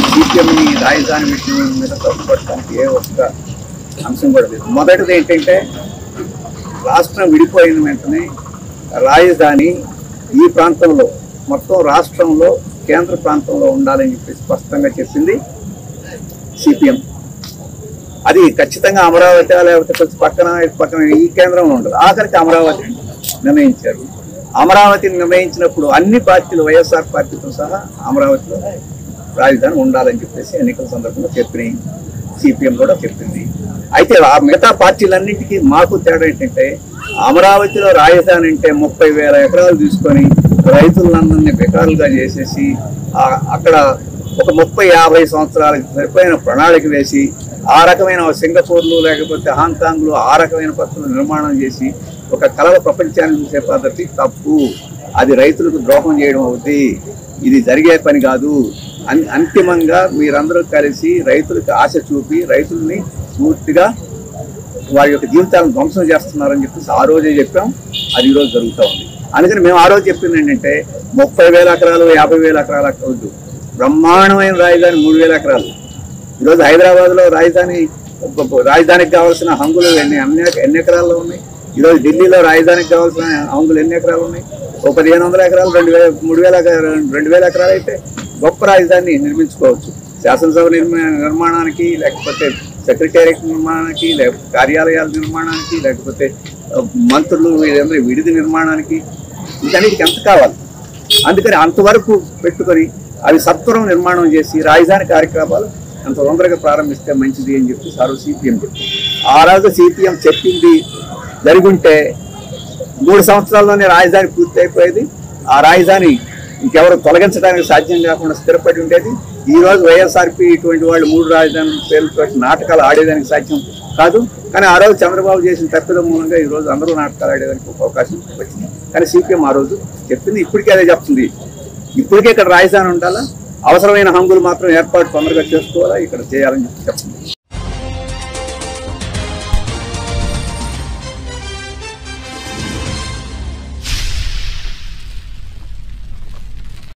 సిపిఎంని రాజధాని విషయం మీద తప్పుపడటానికి ఏ ఒక్క అంశం కూడా లేదు మొదటిది ఏంటంటే రాష్ట్రం విడిపోయిన వెంటనే రాజధాని ఈ ప్రాంతంలో మొత్తం రాష్ట్రంలో కేంద్ర ప్రాంతంలో ఉండాలని చెప్పి స్పష్టంగా చెప్పింది సిపిఎం అది ఖచ్చితంగా అమరావతి లేకపోతే కొంచెం పక్కన ఇటు పక్కన ఈ కేంద్రంలో ఉండదు ఆఖరికి అమరావతి నిర్ణయించారు అమరావతిని నిర్ణయించినప్పుడు అన్ని పార్టీలు వైఎస్ఆర్ పార్టీతో సహా అమరావతిలో రాజధాని ఉండాలని చెప్పేసి ఎన్నికల సందర్భంగా చెప్పినాయి సిపిఎం కూడా చెప్పింది అయితే ఆ మిగతా పార్టీలన్నింటికీ మాకు తేడా ఏంటంటే అమరావతిలో రాజధాని అంటే ముప్పై వేల ఎకరాలు తీసుకొని రైతులందరినీ బెకారులుగా చేసేసి ఆ- అక్కడ ఒక ముప్పై యాభై సంవత్సరాలకు సరిపోయిన ప్రణాళిక వేసి ఆ రకమైన సింగపూర్లు లేకపోతే హాంకాంగ్లు ఆ రకమైన పద్ధతులు నిర్మాణం చేసి ఒక కళల ప్రపంచాన్ని చూసే పద్ధతి తప్పు అది రైతులకు ద్రోహం చేయడం అవుతుంది ఇది జరిగే పని కాదు అన్ అంతిమంగా మీరందరూ కలిసి రైతులకు ఆశ చూపి రైతుల్ని పూర్తిగా వారి యొక్క జీవితాలను ధ్వంసం చేస్తున్నారని చెప్పేసి ఆ రోజే చెప్పాం అది ఈరోజు జరుగుతూ ఉంది అందుకని మేము ఆ రోజు చెప్పింది ఏంటంటే ముప్పై వేల ఎకరాలు యాభై వేల ఎకరాలు అక్కవద్దు బ్రహ్మాండమైన రాజధాని మూడు వేల ఎకరాలు ఈరోజు హైదరాబాద్లో రాజధాని రాజధానికి కావాల్సిన హంగులు ఎన్ని అన్ని ఎన్ని ఎకరాల్లో ఉన్నాయి ఈరోజు ఢిల్లీలో రాజధానికి కావాల్సిన హంగులు ఎన్ని ఎకరాలు ఉన్నాయి ఒక పదిహేను వందల ఎకరాలు రెండు వేల మూడు వేల ఎకరా- రెండు వేల ఎకరాలు అయితే గొప్ప రాజధాని నిర్మించుకోవచ్చు శాసనసభ నిర్మా నిర్మాణానికి లేకపోతే సెక్రటేరియట్ నిర్మాణానికి లేకపోతే కార్యాలయాల నిర్మాణానికి లేకపోతే ఆ, మంత్రులు వీళ్ళందరూ విడిది నిర్మాణానికి వీటన్నిటికి ఎంత కావాలి అందుకని అంతవరకు పెట్టుకొని అవి సత్వరం నిర్మాణం చేసి రాజధాని కార్యక్రమాలు అంత తొందరగా ప్రారంభిస్తే మంచిది అని చెప్పి సారు సిపిఎం చెప్పింది ఆ రోజు సిపిఎం చెప్పింది జరుగుంటే మూడు సంవత్సరాల్లోనే రాజధాని పూర్తి అయిపోయేది ఆ రాజధాని ఇంకెవరు తొలగించడానికి సాధ్యం కాకుండా స్థిరపడి ఉండేది ఈ రోజు వైఎస్ఆర్పి ఇటువంటి వాళ్ళు మూడు రాజధానుల పేర్లతో నాటకాలు ఆడేదానికి సాధ్యం కాదు కానీ ఆ రోజు చంద్రబాబు చేసిన తప్పిదం మూలంగా ఈ రోజు అందరూ నాటకాలు ఆడేదానికి ఒక అవకాశం వచ్చింది కానీ సిపిఎం ఆ రోజు చెప్పింది ఇప్పటికే అదే చెప్తుంది ఇప్పటికే ఇక్కడ రాజధాని ఉండాలా అవసరమైన హంగులు మాత్రం ఏర్పాటు తొందరగా చేసుకోవాలా ఇక్కడ చేయాలని చెప్పి చెప్తుంది